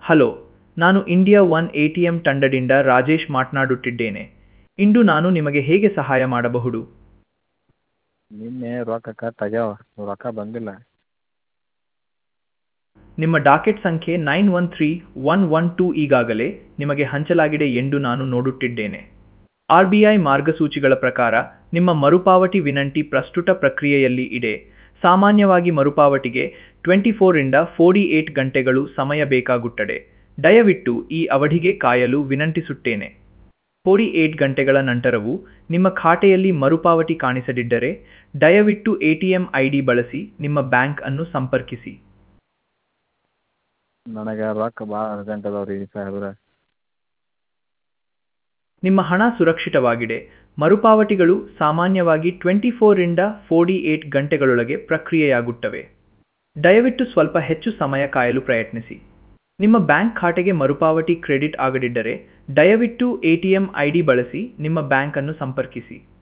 hello ನಾನು India one A T M ತಂಡದಿಂದ ರಾಜೇಶ್ ಮಾತನಾಡುತ್ತಿದ್ದೇನೆ ಇಂದು ನಾನು ನಿಮಗೆ ಹೇಗೆ ಸಹಾಯ ಮಾಡಬಹುದು ನಿನ್ನೆ ರೊಕ್ಕ ಕಟ್ ಆಗ್ಯಾವ ರೊಕ್ಕ ಬಂದಿಲ್ಲ ನಿಮ್ಮ ಡಾಕೆಟ್ ಸಂಖ್ಯೆ nine one three one one two ಈಗಾಗಲೇ ನಿಮಗೆ ಹಂಚಲಾಗಿದೆ ಎಂದು ನಾನು ನೋಡುತ್ತಿದ್ದೇನೆ ಆರ್ ಬಿ ಐ ಮಾರ್ಗಸೂಚಿಗಳ ಪ್ರಕಾರ ನಿಮ್ಮ ಮರುಪಾವತಿ ವಿನಂತಿ ಪ್ರಸ್ತುತ ಪ್ರಕ್ರಿಯೆಯಲ್ಲಿ ಇದೆ ಸಾಮಾನ್ಯವಾಗಿ ಮರುಪಾವತಿಗೆ ಟ್ವೆಂಟಿ ಫೋರಿಂದ ಫೋರ್ಟಿ ಏಟ್ ಗಂಟೆಗಳು ಸಮಯ ಬೇಕಾಗುತ್ತದೆ ದಯವಿಟ್ಟು ಈ ಅವಧಿಗೆ ಕಾಯಲು ವಿನಂತಿಸುತ್ತೇನೆ ಫೋರ್ಟಿ ಏಟ್ ಗಂಟೆಗಳ ನಂತರವೂ ನಿಮ್ಮ ಖಾತೆಯಲ್ಲಿ ಮರುಪಾವತಿ ಕಾಣಿಸದಿದ್ದರೆ ದಯವಿಟ್ಟು A T M I D ಬಳಸಿ ನಿಮ್ಮ ಬ್ಯಾಂಕ್ ಅನ್ನು ಸಂಪರ್ಕಿಸಿ ನನಗೆ ರೊಕ್ಕ ಭಾಳ ಅರ್ಜೆಂಟ್ ಅದಾವ ರೀ ಸಾಹೇಬ್ರೆ ನಿಮ್ಮ ಹಣ ಸುರಕ್ಷಿತವಾಗಿದೆ ಮರುಪಾವತಿಗಳು ಸಾಮಾನ್ಯವಾಗಿ ಟ್ವೆಂಟಿ ಫೋರಿಂದ ಫೋರ್ಟಿ ಏಟ್ ಗಂಟೆಗಳೊಳಗೆ ಪ್ರಕ್ರಿಯೆಯಾಗುತ್ತವೆ ದಯವಿಟ್ಟು ಸ್ವಲ್ಪ ಹೆಚ್ಚು ಸಮಯ ಕಾಯಲು ಪ್ರಯತ್ನಿಸಿ ನಿಮ್ಮ ಬ್ಯಾಂಕ್ ಖಾತೆಗೆ ಮರುಪಾವತಿ ಕ್ರೆಡಿಟ್ ಆಗದಿದ್ದರೆ ದಯವಿಟ್ಟು A T M I D ಬಳಸಿ ನಿಮ್ಮ ಬ್ಯಾಂಕ್ ಅನ್ನು ಸಂಪರ್ಕಿಸಿ